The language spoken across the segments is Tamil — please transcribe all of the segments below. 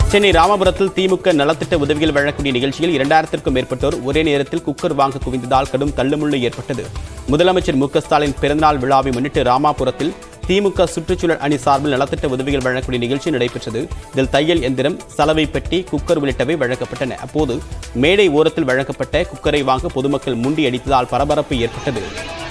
சென்னை ராமபுரத்தில் திமுக நலத்திட்ட உதவிகள் வழங்கக்கூடிய நிகழ்ச்சியில் இரண்டாயிரத்திற்கும் மேற்பட்டோர் ஒரே நேரத்தில் குக்கர் வாங்க குவிந்ததால் கடும் தள்ளுமுள்ளு ஏற்பட்டது முதலமைச்சர் மு க ஸ்டாலின் பிறந்தநாள் விழாவை முன்னிட்டு ராமாபுரத்தில் திமுக சுற்றுச்சூழல் அணி சார்பில் நலத்திட்ட உதவிகள் வழங்கக்கூடிய நிகழ்ச்சி நடைபெற்றது இதில் தையல் எந்திரம் சலவை பெட்டி குக்கர் உள்ளிட்டவை வழங்கப்பட்டன அப்போது மேடை ஓரத்தில் வழங்கப்பட்ட குக்கரை வாங்க பொதுமக்கள் முண்டி அடித்ததால் பரபரப்பு ஏற்பட்டது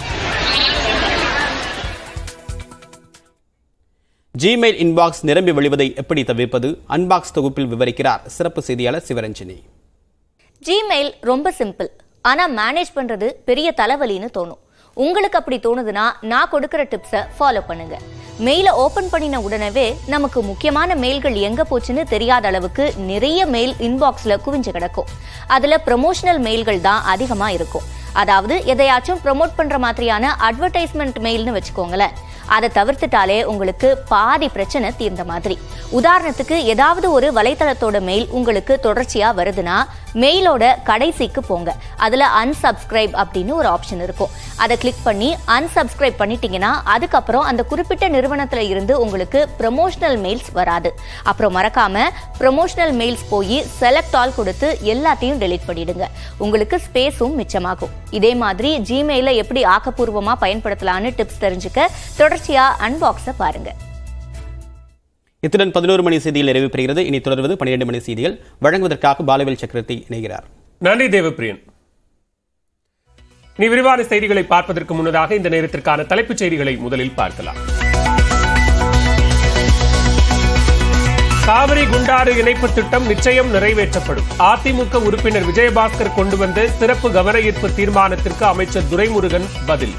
ஜிமெயில் இன்பாக்ஸ் நிரம்பி வழிவதை எப்படி தவிர்ப்பது அன்பாக்ஸ் தொகுப்பில் விவரிக்கிறார் சிறப்பு செய்தியாளர் சிவரஞ்சனி ஜிமெயில் ரொம்ப சிம்பிள் ஆனா மேனேஜ் பண்றது பெரிய தலைவலின்னு தோணும் உங்களுக்கு அப்படி தோணுதுன்னா நான் கொடுக்கிற டிப்ஸை ஃபாலோ பண்ணுங்க மெயிலை ஓபன் பண்ணின உடனே நமக்கு முக்கியமான மெயில்கள் எங்க போச்சுன்னு தெரியாத அளவுக்கு நிறைய மெயில் இன்பாக்ஸ்ல குவிஞ்சு கிடக்கும் அதுல ப்ரமோஷனல் மெயில்கள் தான் அதிகமா இருக்கும் அதாவது எதையாச்சும் ப்ரோமோட் பண்ற மாதிரியான அட்வர்டைஸ்மெண்ட் மெயில்னு வச்சுக்கோங்களேன் அதை தவிர்த்துட்டாலே உங்களுக்கு பாதி பிரச்சனை தீர்ந்த மாதிரி உதாரணத்துக்கு ஏதாவது ஒரு வலைத்தளத்தோட மெயில் உங்களுக்கு தொடர்ச்சியா வருதுன்னா மெயிலோட கடைசிக்கு போங்க அதுல unsubscribe அப்படின்னு ஒரு ஆப்ஷன் இருக்கும் அதை கிளிக் பண்ணி unsubscribe பண்ணிட்டீங்கன்னா அதுக்கப்புறம் அந்த குறிப்பிட்ட நிறுவனத்துல இருந்து உங்களுக்கு ப்ரமோஷனல் மெயில்ஸ் வராது அப்புறம் மறக்காம ப்ரமோஷனல் மெயில்ஸ் போய் செலக்ட் ஆல் கொடுத்து எல்லாத்தையும் டெலீட் பண்ணிடுங்க உங்களுக்கு ஸ்பேஸும் மிச்சமாகும் இதே மாதிரி ஜிமெயில எப்படி ஆக்கப்பூர்வமா பயன்படுத்தலாம்னு டிப்ஸ் தெரிஞ்சுக்க தொடர்ச்சியா அன்பாக்ஸை பாருங்க இத்துடன் பதினோரு மணி செய்தியில் நிறைவு பெறுகிறது இனி தொடர்வது பன்னிரண்டு மணி செய்திகள் வழங்குவதற்காக பாலவேல் சக்கரவர்த்தி இணைகிறார் நன்றி தேவப்பிரியன் நீ விரிவான செய்திகளை பார்ப்பதற்கு முன்னதாக இந்த நேரத்திற்கான தலைப்புச் செய்திகளை முதலில் பார்க்கலாம் காவிரி குண்டாறு இணைப்பு திட்டம் நிச்சயம் நிறைவேற்றப்படும் அதிமுக உறுப்பினர் விஜயபாஸ்கர் கொண்டு வந்த சிறப்பு கவன ஈர்ப்பு தீர்மானத்திற்கு அமைச்சர் துரைமுருகன் பதில்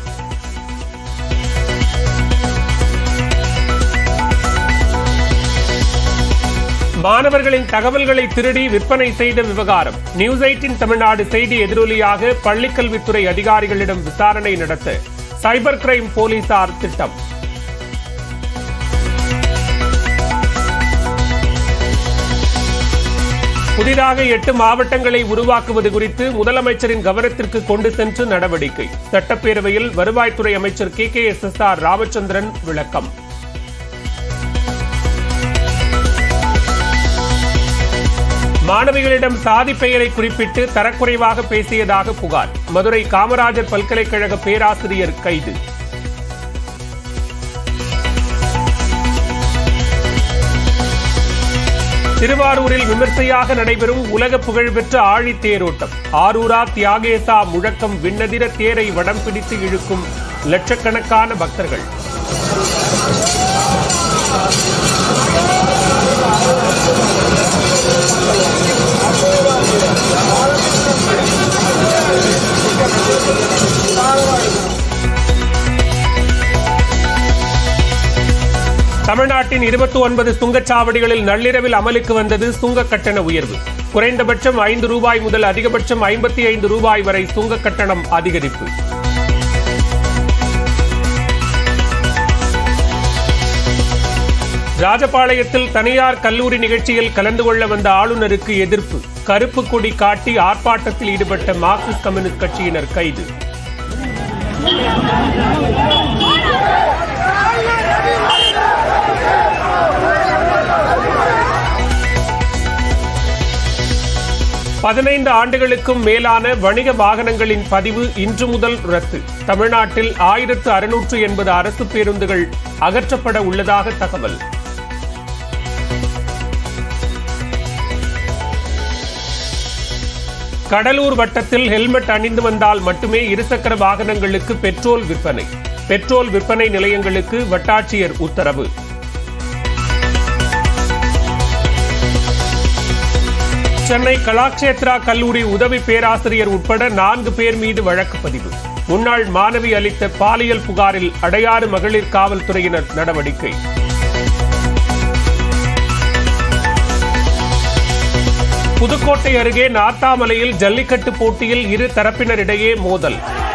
மாணவர்களின் தகவல்களை திருடி விற்பனை செய்த விவகாரம் நியூஸ் எயிட்டின் தமிழ்நாடு செய்தி எதிரொலியாக பள்ளிக்கல்வித்துறை அதிகாரிகளிடம் விசாரணை நடத்த சைபர் கிரைம் போலீசார் திட்டம் புதிதாக எட்டு மாவட்டங்களை உருவாக்குவது குறித்து முதலமைச்சரின் கவனத்திற்கு கொண்டு சென்று நடவடிக்கை சட்டப்பேரவையில் வருவாய்த்துறை அமைச்சர் K K S S R Ramachandran விளக்கம் மாணவிகளிடம் சாதி பெயரை குறிப்பிட்டு தரக்குறைவாக பேசியதாக புகார் மதுரை காமராஜர் பல்கலைக்கழக பேராசிரியர் கைது திருவாரூரில் விமர்சையாக நடைபெறும் உலக புகழ்பெற்ற ஆழி தேரோட்டம் ஆரூரா தியாகேசா முழக்கம் விண்ணதிர தேரை வடம் பிடித்து இழுக்கும் லட்சக்கணக்கான பக்தர்கள் தமிழ்நாட்டின் இருபத்தி ஒன்பது சுங்கச்சாவடிகளில் நள்ளிரவில் அமலுக்கு வந்தது சுங்க கட்டண உயர்வு குறைந்தபட்சம் ஐந்து ரூபாய் முதல் அதிகபட்சம் ஐம்பத்தி ஐந்து ரூபாய் வரை சுங்க கட்டணம் அதிகரிப்பு ராஜபாளையத்தில் தனியார் கல்லூரி நிகழ்ச்சியில் கலந்து கொள்ள வந்த ஆளுநருக்கு எதிர்ப்பு கருப்பு கொடி காட்டி ஆர்ப்பாட்டத்தில் ஈடுபட்ட மார்க்சிஸ்ட் கம்யூனிஸ்ட் கட்சியினர் கைது பதினைந்து ஆண்டுகளுக்கும் மேலான வணிக வாகனங்களின் பதிவு இன்று முதல் ரத்து தமிழ்நாட்டில் ஆயிரத்து அறுநூற்று எண்பது அரசு பேருந்துகள் அகற்றப்பட உள்ளதாக தகவல் கடலூர் வட்டத்தில் ஹெல்மெட் அணிந்து வந்தால் மட்டுமே இருசக்கர வாகனங்களுக்கு பெட்ரோல் விற்பனை பெட்ரோல் விற்பனை நிலையங்களுக்கு வட்டாட்சியர் உத்தரவு சென்னை கலாக்ஷேத்ரா கல்லூரி உதவி பேராசிரியர் உட்பட நான்கு பேர் மீது வழக்கு பதிவு முன்னாள் மாணவி அளித்த பாலியல் புகாரில் அடையாறு மகளிர் காவல்துறையினர் நடவடிக்கை புதுக்கோட்டை அருகே நாத்தாமலையில் ஜல்லிக்கட்டு போட்டியில் இரு தரப்பினரிடையே மோதல்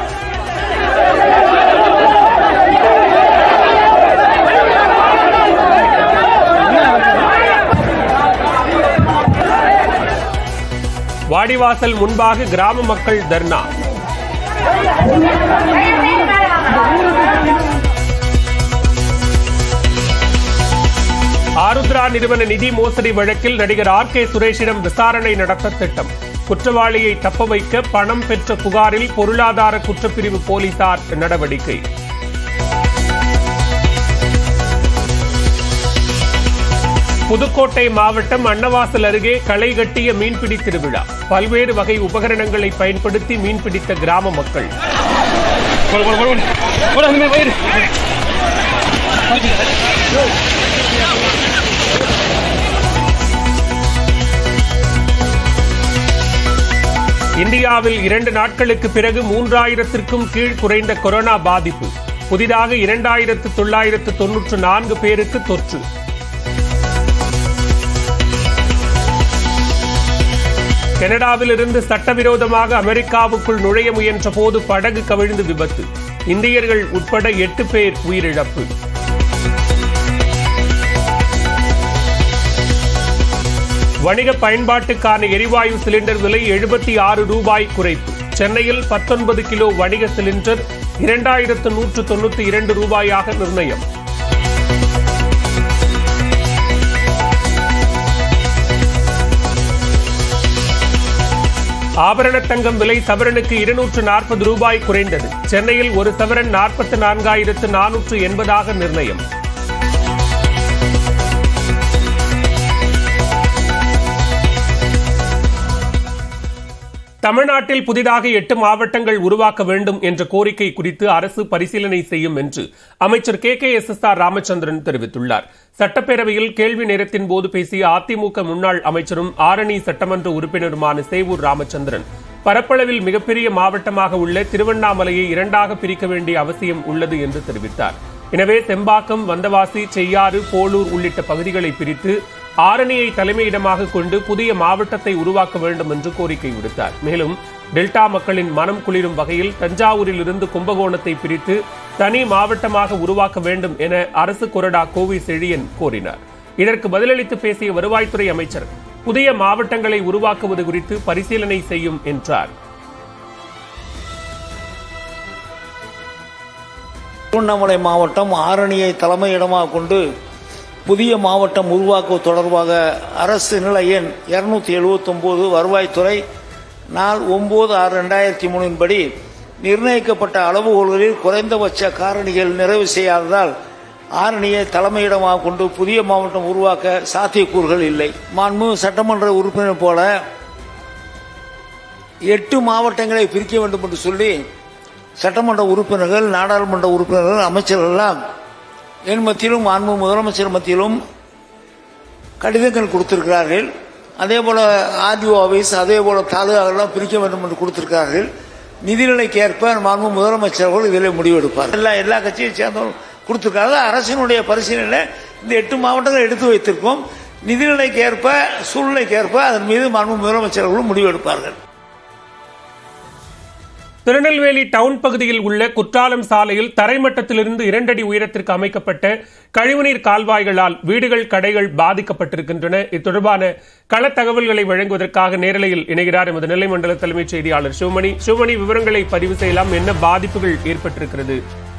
வாடிவாசல் முன்பாக கிராம மக்கள் தர்ணா ஆருத்ரா நிறுவன நிதி மோசடி வழக்கில் நடிகர் ஆர் கே சுரேஷிடம் விசாரணை நடத்த திட்டம் குற்றவாளியை தப்ப வைக்க பணம் பெற்ற புகாரில் பொருளாதார குற்றப்பிரிவு போலீசார் நடவடிக்கை புதுக்கோட்டை மாவட்டம் அன்னவாசல் அருகே களை கட்டிய மீன்பிடி திருவிழா பல்வேறு வகை உபகரணங்களை பயன்படுத்தி மீன்பிடித்த கிராம மக்கள் இந்தியாவில் இரண்டு நாட்களுக்கு பிறகு மூன்றாயிரத்திற்கும் கீழ் குறைந்த கொரோனா பாதிப்பு புதிதாக இரண்டாயிரத்து தொள்ளாயிரத்து தொன்னூற்று நான்கு பேருக்கு தொற்று கனடாவில் இருந்து சட்டவிரோதமாக அமெரிக்காவுக்குள் நுழைய முயன்ற போது படகு கவிழ்ந்து விபத்து இந்தியர்கள் உட்பட எட்டு பேர் உயிரிழப்பு வணிக பயன்பாட்டுக்கான எரிவாயு சிலிண்டர் விலை எழுபத்தி ஆறு ரூபாய் குறைப்பு சென்னையில் பத்தொன்பது கிலோ வணிக சிலிண்டர் இரண்டாயிரத்து நூற்று தொண்ணூத்தி இரண்டு ரூபாயாக நிர்ணயம் ஆபரண தங்கம் விலை சவரனுக்கு இருநூற்று நாற்பது ரூபாய் குறைந்தது சென்னையில் ஒரு சவரன் நாற்பத்தி நான்காயிரத்து நானூற்று எண்பதாக நிர்ணயம் தமிழ்நாட்டில் புதிதாக எட்டு மாவட்டங்கள் உருவாக்க வேண்டும் என்ற கோரிக்கை குறித்து அரசு பரிசீலனை செய்யும் என்று அமைச்சர் K K S S R Ramachandran தெரிவித்துள்ளார் சட்டப்பேரவையில் கேள்வி நேரத்தின் போது பேசிய அதிமுக முன்னாள் அமைச்சரும் ஆரணி சட்டமன்ற உறுப்பினருமான சேவூர் ராமச்சந்திரன் பரப்பளவில் மிகப்பெரிய மாவட்டமாக உள்ள திருவண்ணாமலையை இரண்டாக பிரிக்க வேண்டிய அவசியம் உள்ளது என்று தெரிவித்தார் எனவே செம்பாக்கம் வந்தவாசி செய்யாறு போலூர் உள்ளிட்ட பகுதிகளை பிரித்து ஆரணியை தலைமையிடமாக கொண்டு புதிய மாவட்டத்தை உருவாக்க வேண்டும் என்று கோரிக்கை விடுத்தார் மேலும் டெல்டா மக்களின் மனம் குளிரும் வகையில் தஞ்சாவூரில் இருந்து கும்பகோணத்தை பிரித்து தனி மாவட்டமாக உருவாக்க வேண்டும் என அரசு கொறடா கோவி செழியன் கோரினார் இதற்கு பதிலளித்து பேசிய வருவாய்த்துறை அமைச்சர் புதிய மாவட்டங்களை உருவாக்குவது குறித்து பரிசீலனை செய்யும் என்றார் திருவண்ணாமலை மாவட்டம் ஆரணியை தலைமையிடமாக கொண்டு புதிய மாவட்டம் உருவாக்குவது தொடர்பாக அரசு நிலை எண் இருநூத்தி எழுபத்தொன்பது வருவாய்த்துறை நாள் ஒன்பது ஆறு ரெண்டாயிரத்தி மூணின்படி நிர்ணயிக்கப்பட்ட அளவுகோல்களில் குறைந்தபட்ச காரணிகள் நிறைவு செய்யாததால் ஆரணியை தலைமையிடமாக கொண்டு புதிய மாவட்டம் உருவாக்க சாத்தியக்கூறுகள் இல்லை மாண்பு சட்டமன்ற உறுப்பினர் போல எட்டு மாவட்டங்களை பிரிக்க வேண்டும் என்று சொல்லி சட்டமன்ற உறுப்பினர்கள் நாடாளுமன்ற உறுப்பினர்கள் அமைச்சர்கள்லாம் என் மத்தியிலும் மாண்பு முதலமைச்சர் மத்தியிலும் கடிதங்கள் கொடுத்திருக்கிறார்கள் அதே போல ஆர்டிஓ ஆபீஸ் அதே போல தாலுகாக்கெல்லாம் பிரிக்க வேண்டும் என்று கொடுத்திருக்கிறார்கள் நிதிநிலைக்கு ஏற்ப மாண்பு முதலமைச்சர்கள் இதில் முடிவெடுப்பார் எல்லா எல்லா கட்சியும் சேர்ந்தவர்கள் கொடுத்திருக்காங்க அரசினுடைய பரிசீலனை இந்த எட்டு மாவட்டங்கள் எடுத்து வைத்திருக்கோம் நிதிநிலைக்கு ஏற்ப சூழ்நிலைக்கு ஏற்ப அதன் மீது மாண்பு முதலமைச்சர்களும் முடிவெடுப்பார்கள் திருநெல்வேலி டவுன் பகுதியில் உள்ள குற்றாலம் சாலையில் தரைமட்டத்திலிருந்து இரண்டடி உயரத்திற்கு அமைக்கப்பட்ட கழிவுநீர் கால்வாய்களால் வீடுகள் கடைகள் பாதிக்கப்பட்டிருக்கின்றன இது தொடர்பான கள தகவல்களை வழங்குவதற்காக நேரலையில் இணைகிறார் எமது நெல்லை மண்டல தலைமைச் செய்தியாளர் சிவமணி சிவமணி விவரங்களை பதிவு செய்யலாம் என்ன பாதிப்புகள் ஏற்பட்டிருக்கிறது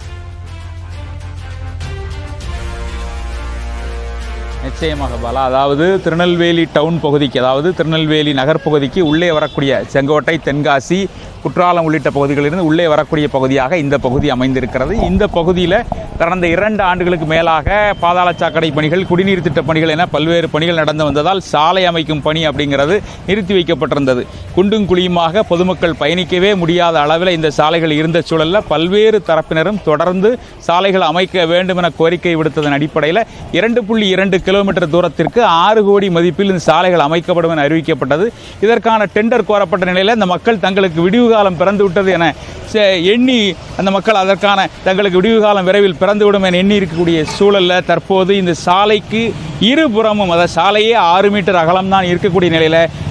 நிச்சயமாக பாலா அதாவது திருநெல்வேலி டவுன் பகுதிக்கு அதாவது திருநெல்வேலி நகர்ப்பகுதிக்கு உள்ளே வரக்கூடிய செங்கோட்டை தென்காசி குற்றாலம் உள்ளிட்ட பகுதிகளிலிருந்து உள்ளே வரக்கூடிய பகுதியாக இந்த பகுதி அமைந்திருக்கிறது இந்த பகுதியில் கடந்த இரண்டு ஆண்டுகளுக்கு மேலாக பாதாள சாக்கடை பணிகள் குடிநீர் திட்ட பணிகள் என பல்வேறு பணிகள் நடந்து வந்ததால் சாலை அமைக்கும் பணி அப்படிங்கிறது நிறுத்தி வைக்கப்பட்டிருந்தது குண்டும் குழியுமாக பொதுமக்கள் பயணிக்கவே முடியாத அளவில் இந்த சாலைகள் இருந்த சூழலில் பல்வேறு தரப்பினரும் தொடர்ந்து சாலைகள் அமைக்க வேண்டும் என கோரிக்கை விடுத்ததன் அடிப்படையில் இரண்டு புள்ளி இரண்டு கிலோமீட்டர் தூரத்திற்கு ஆறு கோடி மதிப்பில் இந்த சாலைகள் அமைக்கப்படும் என அறிவிக்கப்பட்டது இதற்கான டெண்டர் கோரப்பட்ட நிலையில் இந்த மக்கள் தங்களுக்கு விடிவு காலம் பிறந்து விட்டது என ச- எண்ணி அந்த மக்கள் அதற்கான தங்களுக்கு விடிவு காலம் விரைவில் பிறந்துவிடும் என எண்ணி இருக்கக்கூடிய சூழலில் தற்போது இந்த சாலைக்கு இருபுறமும் அதாவது சாலையே ஆறு மீட்டர் அகலம் தான் இருக்கக்கூடிய நிலையில்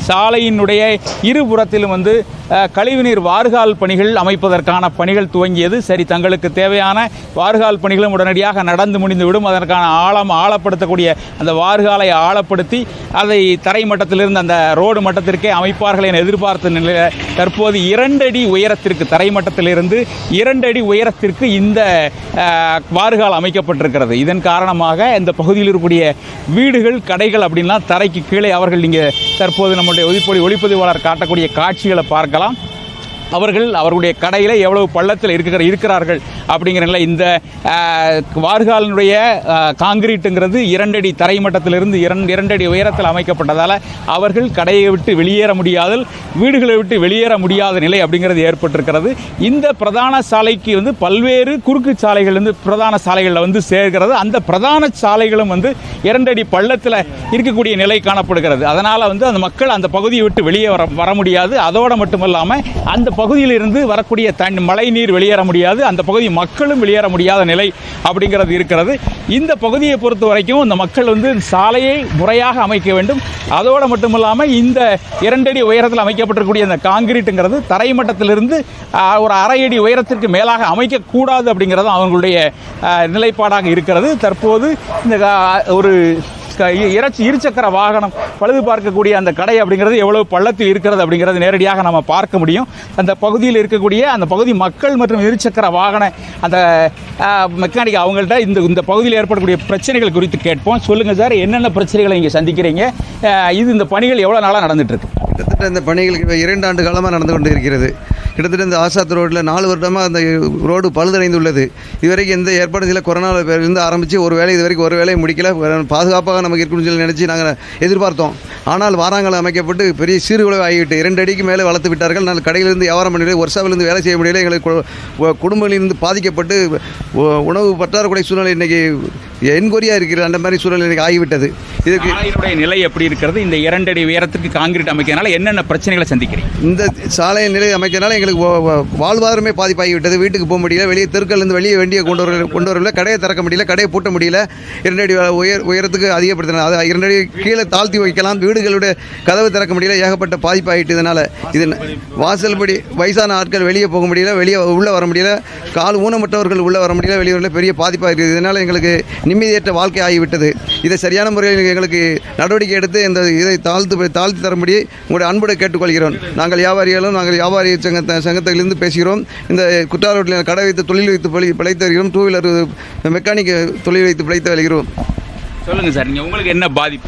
சாலையினுடைய இருபுறத்திலும் வந்து அஹ், கழிவுநீர் வார்கால் பணிகள் அமைப்பதற்கான பணிகள் துவங்கியது சரி தங்களுக்கு தேவையான வார்கால் பணிகளும் உடனடியாக நடந்து முடிந்துவிடும் அதற்கான ஆழம் ஆழப்படுத்தக்கூடிய அந்த வார்காலை ஆழப்படுத்தி அதை தரை மட்டத்திலிருந்து அந்த ரோடு மட்டத்திற்கே அமைப்பார்கள் என எதிர்பார்த்த நிலையில் தற்போது இரண்டடி உயரத்திற்கு தரை மட்டத்திலிருந்து இரண்டடி உயரத்திற்கு இந்த அஹ், வார்கால் அமைக்கப்பட்டிருக்கிறது இதன் காரணமாக இந்த பகுதியில் இருக்கக்கூடிய வீடுகள் கடைகள் அப்படின்லாம் தரைக்கு கீழே அவர்கள் இங்கே தற்போது நம்முடைய ஒளிப்பொலி ஒளிப்பதிவாளர் காட்டக்கூடிய காட்சிகளை பார்க்கலாம் அவர்கள் அவர்களுடைய கடையில் எவ்வளவு பள்ளத்தில் இருக்கிற இருக்கிறார்கள் அப்படிங்கிற நிலை இந்த அஹ், வார்காலினுடைய அஹ், காங்கிரீட்டுங்கிறது இரண்டடி தரை மட்டத்திலிருந்து இரண்டு இரண்டடி உயரத்தில் அமைக்கப்பட்டதால் அவர்கள் கடையை விட்டு வெளியேற முடியாதல் வீடுகளை விட்டு வெளியேற முடியாத நிலை அப்படிங்கிறது ஏற்பட்டிருக்கிறது இந்த பிரதான சாலைக்கு வந்து பல்வேறு குறுக்கு சாலைகள் வந்து பிரதான சாலைகளில் வந்து சேர்கிறது அந்த பிரதான சாலைகளும் வந்து இரண்டடி பள்ளத்தில் இருக்கக்கூடிய நிலை காணப்படுகிறது அதனால் வந்து அந்த மக்கள் அந்த பகுதியை விட்டு வெளியே வர வர முடியாது அதோடு மட்டுமல்லாமல் அந்த பகுதியிலிருந்து வரக்கூடிய தண்ணி மழை நீர் வெளியேற முடியாது அந்த பகுதி மக்களும் வெளியேற முடியாத நிலை அப்படிங்கிறது இருக்கிறது இந்த பகுதியை பொறுத்த வரைக்கும் இந்த மக்கள் வந்து சாலையை முறையாக அமைக்க வேண்டும் அதோடு மட்டுமல்லாமல் இந்த இரண்டடி உயரத்தில் அமைக்கப்பட்டிருக்கக்கூடிய இந்த காங்கிரீட்டுங்கிறது தரை மட்டத்திலிருந்து ஆஹ், ஒரு அரை அடி உயரத்திற்கு மேலாக அமைக்கக்கூடாது அப்படிங்கிறது அவங்களுடைய ஆஹ், நிலைப்பாடாக இருக்கிறது தற்போது இந்த ஆஹ், ஒரு க- இ- இறச்சி இருசக்கர வாகனம் பழுது பார்க்கக்கூடிய அந்த கடை அப்படிங்கிறது எவ்வளவு பள்ளத்தில் இருக்கிறது அப்படிங்கிறது நேரடியாக நம்ம பார்க்க முடியும் அந்த பகுதியில் இருக்கக்கூடிய அந்த பகுதி மக்கள் மற்றும் இருசக்கர வாகன அந்த மெக்கானிக் அவங்கள்ட்ட இந்த இந்த பகுதியில் ஏற்படக்கூடிய பிரச்சனைகள் குறித்து கேட்போம் சொல்லுங்கள் சார் என்னென்ன பிரச்சனைகளை இங்கே சந்திக்கிறீங்க ஆஹ் இது இந்த பணிகள் எவ்வளோ நாளாக நடந்துட்டு இருக்கு கிட்டத்தட்ட இந்த பணிகள் இப்ப இரண்டு ஆண்டு காலமாக நடந்து கொண்டு இருக்கிறது கிட்டத்தட்ட இந்த ஆசாத் ரோட்டில் நாலு வருடமாக அந்த ரோடு பழுதடைந்துள்ளது இதுவரைக்கும் எந்த ஏற்பாடும் இல்லை கொரோனா இருந்து ஆரம்பித்து ஒரு வேலை இது வரைக்கும் ஒரு வேலையை முடிக்கல பாதுகாப்பாக நமக்கு இருக்கணும்னு சொல்லி நினச்சி நாங்கள் எதிர்பார்த்தோம் ஆனால் வாராங்கலம் அமைக்கப்பட்டு பெரிய சீர்குலைவு ஆகிவிட்டு இரண்டு அடிக்கு மேலே வளர்த்து விட்டார்கள் நான் கடையிலிருந்து வியாபாரம் பண்ண முடியல ஒர்ஷாவிலிருந்து வேலை செய்ய முடியல எங்களுக்கு கு- கு- குடும்பங்களிலிருந்து பாதிக்கப்பட்டு உ- உணவு பற்றாக்குறை சூழ்நிலை இன்னைக்கு என்கொரியா இருக்கிற அந்த மாதிரி சூழ்நிலை இன்னைக்கு ஆகிவிட்டது இதுக்கு சாலையினுடைய நிலை எப்படி இருக்கிறது இந்த இரண்டடி உயரத்திற்கு காங்கிரீட் அமைக்கிறதுனால என்னென்ன பிரச்சனைகளை சந்திக்கிறீங்க இந்த சாலையின் நிலை அமைக்கிறதுனால எங்களுக்கு வா- வா- வாழ்வாதாரமே பாதிப்பாகிவிட்டது வீட்டுக்கு போக முடியல வெளியே தெருக்கள்லேருந்து வெளியே வண்டியை கொண்டு வர கொண்டு வரல கடையை திறக்க முடியல கடையை பூட்ட முடியல இரண்டடி உயர் உயரத்துக்கு அதிகப்படுத்தின அது இரண்டடி கீழே தாழ்த்தி வைக்கலாம் வீடுகளுடைய கதவு திறக்க முடியல ஏகப்பட்ட பாதிப்பாகிட்டு இதனால் இது ந- வாசல்படி வயசான ஆட்கள் வெளியே போக முடியல வெளியே உள்ளே வர முடியல கால் ஊனமற்றவர்கள் உள்ளே வர முடியல வெளியே வரல பெரிய பாதிப்பாக இருக்குது இதனால் எங்களுக்கு நிம்மதியற்ற வாழ்க்கை ஆகிவிட்டது இதை சரியான முறையில் எங்களுக்கு நடவடிக்கை எடுத்து இந்த இதை தாழ்த்து தாழ்த்தி தரும்படி உங்களுடைய அன்புடன் கேட்டுக்கொள்கிறோம் நாங்கள் வியாபாரிகளும் நாங்கள் வியாபாரி சங்க சங்கத்திலிருந்து பேசுகிறோம் இந்த குற்றாலத்தில் கடை வைத்து தொழில் வைத்து பிழை- பிழைத்து வருகிறோம் டூ வீலர் மெக்கானிக் தொழில் வைத்து பிழைத்து வருகிறோம் சொல்லுங்கள் சார் நீங்கள் உங்களுக்கு என்ன பாதிப்பு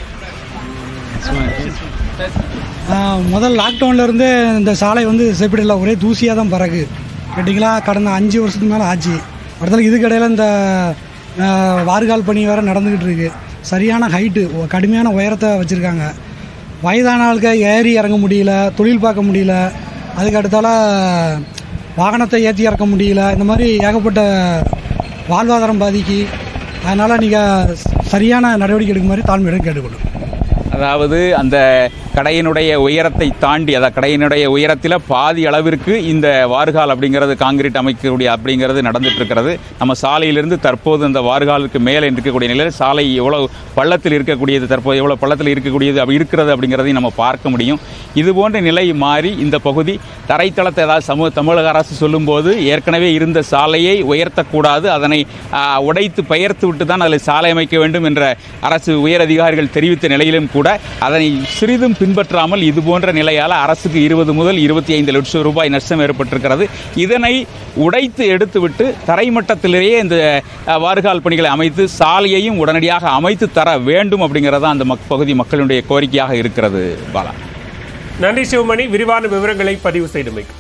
ஆ, முதல் லாக்டவுன்ல இருந்து இந்த சாலை வந்து செப்பிடல ஒரே தூசியாக தான் பறகு கேட்டிங்களா கடந்த அஞ்சு வருஷத்துக்கு மேலே ஆச்சு அடுத்தது இதுக்கடையில் இந்த ஆ, வார்கால் பணி வேறு நடந்துக்கிட்டு இருக்கு சரியான ஹைட்டு கடுமையான உயரத்தை வச்சுருக்காங்க வயதான ஆளுக்கு ஏறி இறங்க முடியல தொழில் பார்க்க முடியல அதுக்கு அடுத்தால வாகனத்தை ஏற்றி இறக்க முடியல இந்த மாதிரி ஏகப்பட்ட வாழ்வாதாரம் பாதிக்கு அதனால் நீங்கள் சரியான நடவடிக்கை எடுக்கும் மாதிரி தாழ்மையிடம் கேட்டுக்கொள்ளும் அதாவது அந்த கடையினுடைய உயரத்தை தாண்டி அதாவது கடையினுடைய உயரத்தில் பாதி அளவிற்கு இந்த வார்கால் அப்படிங்கிறது காங்கிரீட் அமைக்கக்கூடிய அப்படிங்கிறது நடந்துட்டு இருக்கிறது நம்ம சாலையிலிருந்து தற்போது அந்த வார்காலுக்கு மேலே இருக்கக்கூடிய நிலையில் சாலை எவ்வளவு பள்ளத்தில் இருக்கக்கூடியது தற்போது எவ்வளோ பள்ளத்தில் இருக்கக்கூடியது அப்படி இருக்கிறது அப்படிங்கிறதையும் நம்ம பார்க்க முடியும் இது போன்ற நிலை மாறி இந்த பகுதி தரைத்தளத்தை ஏதாவது சமூக தமிழக அரசு சொல்லும்போது ஏற்கனவே இருந்த சாலையை உயர்த்தக்கூடாது அதனை ஆ, உடைத்து பெயர்த்து விட்டு தான் அதில் சாலை அமைக்க வேண்டும் என்ற அரசு உயர் அதிகாரிகள் தெரிவித்த நிலையிலும் கூட அதனை சிறிதும் பின்பற்றாமல் இது போன்ற நிலையால் அரசுக்கு இருபது முதல் இருபத்தி ஐந்து லட்சம் ரூபாய் நஷ்டம் ஏற்பட்டிருக்கிறது இதனை உடைத்து எடுத்துவிட்டு தரைமட்டத்திலேயே இந்த அஹ், வார்கால் பணிகளை அமைத்து சாலையையும் உடனடியாக அமைத்து தர வேண்டும் அப்படிங்கிறது தான் அந்த மக் பகுதி மக்களுடைய கோரிக்கையாக இருக்கிறது பாலா நன்றி சிவமணி விரிவான விவரங்களை பதிவு செய்தமைக்கு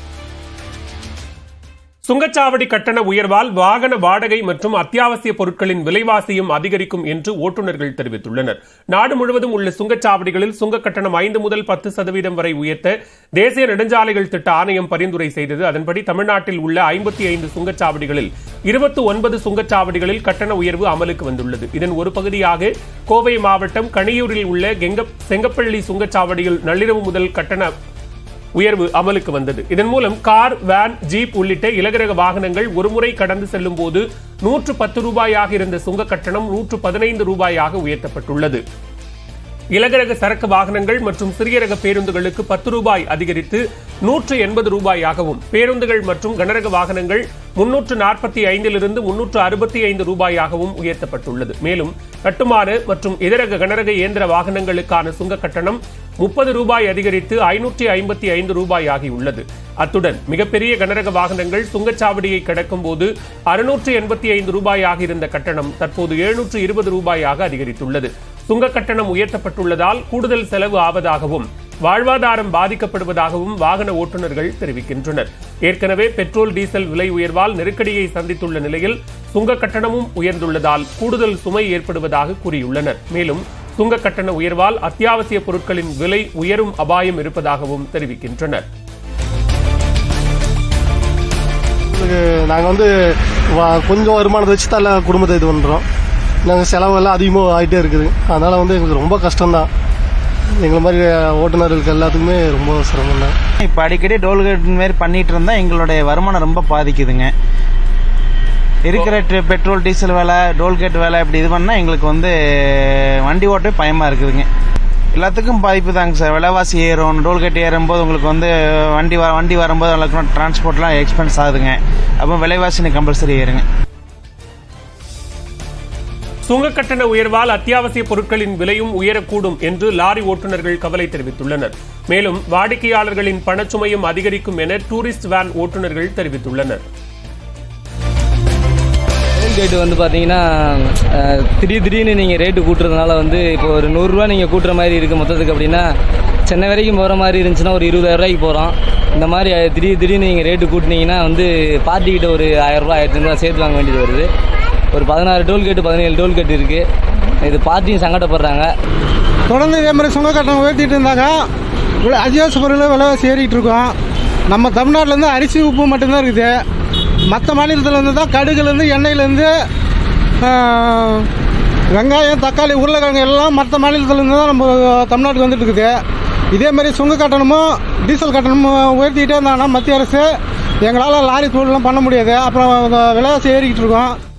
சுங்கச்சாவடி கட்டண உயர்வால் வாகன வாடகை மற்றும் அத்தியாவசிய பொருட்களின் விலைவாசியும் அதிகரிக்கும் என்று ஓட்டுநர்கள் தெரிவித்துள்ளனர் நாடு முழுவதும் உள்ள சுங்கச்சாவடிகளில் சுங்க கட்டணம் ஐந்து முதல் பத்து சதவீதம் வரை உயர்த்த தேசிய நெடுஞ்சாலைகள் திட்ட ஆணையம் பரிந்துரை செய்தது அதன்படி தமிழ்நாட்டில் உள்ள ஐம்பத்தி ஐந்து சுங்கச்சாவடிகளில் இருபத்தி ஒன்பது சுங்கச்சாவடிகளில் கட்டண உயர்வு அமலுக்கு வந்துள்ளது இதன் ஒரு பகுதியாக கோவை மாவட்டம் கணியூரில் உள்ள கெங்க செங்கப்பள்ளி சுங்கச்சாவடியில் நள்ளிரவு முதல் கட்டண உயர்வு அமலுக்கு வந்தது இதன் மூலம் கார் வேன் ஜீப் உள்ளிட்ட இலகுரக வாகனங்கள் ஒருமுறை கடந்து செல்லும் போது நூற்று பத்து ரூபாயாக இருந்த சுங்க கட்டணம் நூற்று பதினைந்து ரூபாயாக உயர்த்தப்பட்டுள்ளது இலகுரக சரக்கு வாகனங்கள் மற்றும் சிறிய ரக பேருந்துகளுக்கு பத்து ரூபாய் அதிகரித்து நூற்று எண்பது ரூபாயாகவும் பேருந்துகள் மற்றும் கனரக வாகனங்கள் முன்னூற்று நாற்பத்தி ஐந்திலிருந்து முன்னூற்று அறுபத்தி ஐந்து ரூபாயாகவும் உயர்த்தப்பட்டுள்ளது மேலும் கட்டுமான மற்றும் இதரக கனரக இயந்திர வாகனங்களுக்கான சுங்க கட்டணம் முப்பது ரூபாய் அதிகரித்து ஐநூற்றி ஐம்பத்தி ஐந்து ரூபாய் ஆகியுள்ளது அத்துடன் மிகப்பெரிய கனரக வாகனங்கள் சுங்கச்சாவடியை கடக்கும் போது அறுநூற்று எண்பத்தி ஐந்து ரூபாயாக இருந்த கட்டணம் தற்போது எழுநூற்று இருபது ரூபாயாக அதிகரித்துள்ளது சுங்க கட்டணம் உயர்த்தப்பட்டுள்ளதால் கூடுதல் செலவு ஆவதாகவும் வாழ்வாதாரம் பாதிக்கப்படுவதாகவும் வாகன ஓட்டுநர்கள் தெரிவிக்கின்றனர் ஏற்கனவே பெட்ரோல் டீசல் விலை உயர்வால் நெருக்கடியை சந்தித்துள்ள நிலையில் சுங்க கட்டணமும் உயர்ந்துள்ளதால் கூடுதல் சுமை ஏற்படுவதாக கூறியுள்ளனர் மேலும் சுங்க கட்டண உயர்வால் அத்தியாவசிய பொருட்களின் விலை உயரும் அபாயம் இருப்பதாகவும் தெரிவிக்கின்றனர் நாங்கள் வந்து வ- கொஞ்சம் வருமானத்தை வச்சு தள்ள குடும்பத்தை இது பண்ணுறோம் நாங்கள் செலவெல்லாம் அதிகமாக ஆகிட்டே இருக்குது அதனால் வந்து எங்களுக்கு ரொம்ப கஷ்டம்தான் எங்களை மாதிரி ஓட்டுநர்களுக்கு எல்லாத்துக்குமே ரொம்ப சிரமம் தான் இப்போ அடிக்கடி டோல்கேட் மாரி பண்ணிட்டு இருந்தா எங்களுடைய வருமானம் ரொம்ப பாதிக்குதுங்க இருக்கிற ட்ரி- பெட்ரோல் டீசல் விலை டோல்கேட் விலை இப்படி இது பண்ணால் எங்களுக்கு வந்து வண்டி ஓட்டவே பயமாக இருக்குதுங்க எல்லாத்துக்கும் பாதிப்பு தாங்க சார் விலைவாசி ஏறும் டோல்கேட் ஏறும்போது உங்களுக்கு வந்து வண்டி வ வண்டி வரும்போது உங்களுக்கு டிரான்ஸ்போர்ட்லாம் எக்ஸ்பென்ஸ் ஆகுதுங்க அப்போ விலைவாசி கம்பல்சரி ஏறுங்க சுங்க கட்டண உயர்வால் அத்தியாவசிய பொருட்களின் விலையும் உயரக்கூடும் என்று லாரி ஓட்டுநர்கள் கவலை தெரிவித்துள்ளனர் மேலும் வாடிக்கையாளர்களின் பணச்சுமையும் அதிகரிக்கும் என டூரிஸ்ட் வேன் ஓட்டுநர்கள் தெரிவித்துள்ளனர் டோல்கேட் வந்து பார்த்தீங்கன்னா அஹ், திடீர் திடீர்னு நீங்கள் ரேட்டு கூட்டுறதுனால வந்து இப்போ ஒரு நூறுரூவா நீங்கள் கூட்டுற மாதிரி இருக்குது மொத்தத்துக்கு அப்படின்னா சென்னை வரைக்கும் போகிற மாதிரி இருந்துச்சுன்னா ஒரு இருபதாயிரம் ரூபாய்க்கு போகிறோம் இந்த மாதிரி அஹ், திடீர் திடீர்னு நீங்கள் ரேட்டு கூட்டினீங்கன்னா வந்து பார்ட்டிக்கிட்ட ஒரு ஆயிரரூபா ஆயிரத்தி ஐநூறுவா சேர்த்து வாங்க வேண்டியது வருது ஒரு பதினாறு டோல்கேட்டு பதினேழு டோல்கேட் இருக்குது இது பார்ட்டியும் சங்கடப்படுறாங்க தொடர்ந்து இதே மாதிரி சுங்க கட்டணம் உயர்த்திட்டு இருந்தாங்க விலை அத்தியாவசிய பொருள் விலைவாசி ஏறிட்டு இருக்கோம் நம்ம தமிழ்நாட்டிலேருந்து அரிசி உப்பு மட்டும்தான் இருக்குது மற்ற மாநிலத்துலேருந்து தான் கடுகுலேருந்து எண்ணெயிலேருந்து வெங்காயம் தக்காளி உருளைக்கிழங்கு எல்லாம் மற்ற மாநிலத்துலேருந்து தான் நம்ம தமிழ்நாட்டுக்கு வந்துட்டு இருக்குது இதே மாதிரி சுங்க கட்டணமும் டீசல் கட்டணமும் உயர்த்திக்கிட்டே இருந்தாங்கன்னா மத்திய அரசு எங்களால் லாரி தொழிலாம் பண்ண முடியாது அப்புறம் விலைவாசி ஏறிக்கிட்டு இருக்கோம்